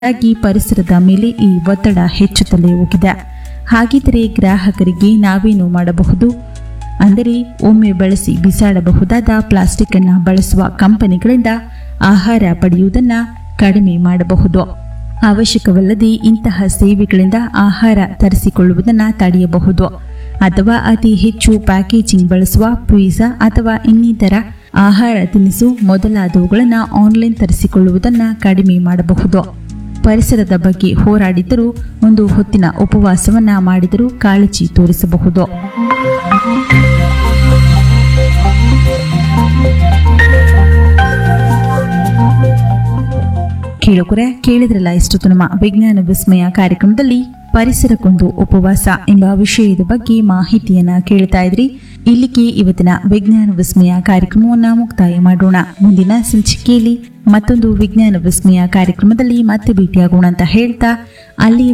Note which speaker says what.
Speaker 1: ಹಾಗಾಗಿ ಪರಿಸರದ ಮೇಲೆ ಈ ಒತ್ತಡ ಹೆಚ್ಚುತ್ತಲೇ ಹೋಗಿದೆ ಹಾಗಿದ್ದರೆ ಗ್ರಾಹಕರಿಗೆ ನಾವೇನು ಮಾಡಬಹುದು ಅಂದರೆ ಒಮ್ಮೆ ಬಳಸಿ ಬಿಸಾಡಬಹುದಾದ ಪ್ಲಾಸ್ಟಿಕ್ ಅನ್ನು ಬಳಸುವ ಕಂಪನಿಗಳಿಂದ ಆಹಾರ ಪಡೆಯುವುದನ್ನು ಕಡಿಮೆ ಮಾಡಬಹುದು ಅವಶ್ಯಕವಲ್ಲದೆ ಇಂತಹ ಸೇವೆಗಳಿಂದ ಆಹಾರ ತರಿಸಿಕೊಳ್ಳುವುದನ್ನು ತಡೆಯಬಹುದು ಅಥವಾ ಅತಿ ಹೆಚ್ಚು ಪ್ಯಾಕೇಜಿಂಗ್ ಬಳಸುವ ಪಿಜ್ಜಾ ಅಥವಾ ಇನ್ನಿತರ ಆಹಾರ ತಿನಿಸು ಮೊದಲಾದವುಗಳನ್ನು ಆನ್ಲೈನ್ ತರಿಸಿಕೊಳ್ಳುವುದನ್ನು ಕಡಿಮೆ ಮಾಡಬಹುದು ಪರಿಸರದ ಬಗ್ಗೆ ಹೋರಾಡಿದರೂ ಒಂದು ಹೊತ್ತಿನ ಉಪವಾಸವನ್ನ ಮಾಡಿದರೂ ಕಾಳಜಿ ತೋರಿಸಬಹುದು ಕೇಳುಗರೆ ಕೇಳಿದ್ರಲ್ಲ ಇಷ್ಟು ನಮ್ಮ ವಿಜ್ಞಾನ ವಿಸ್ಮಯ ಕಾರ್ಯಕ್ರಮದಲ್ಲಿ ಪರಿಸರಕ್ಕೊಂದು ಉಪವಾಸ ಎಂಬ ವಿಷಯದ ಬಗ್ಗೆ ಮಾಹಿತಿಯನ್ನ ಕೇಳ್ತಾ ಇದ್ರಿ ಇಲ್ಲಿಗೆ ಇವತ್ತಿನ ವಿಜ್ಞಾನ ವಿಸ್ಮಯ ಕಾರ್ಯಕ್ರಮವನ್ನ ಮುಕ್ತಾಯ ಮಾಡೋಣ ಮುಂದಿನ ಸಂಚಿಕೆಯಲ್ಲಿ ಮತ್ತೊಂದು ವಿಜ್ಞಾನ ವಿಸ್ಮಯ ಕಾರ್ಯಕ್ರಮದಲ್ಲಿ ಮತ್ತೆ ಭೇಟಿಯಾಗೋಣ ಅಂತ ಹೇಳ್ತಾ ಅಲ್ಲಿ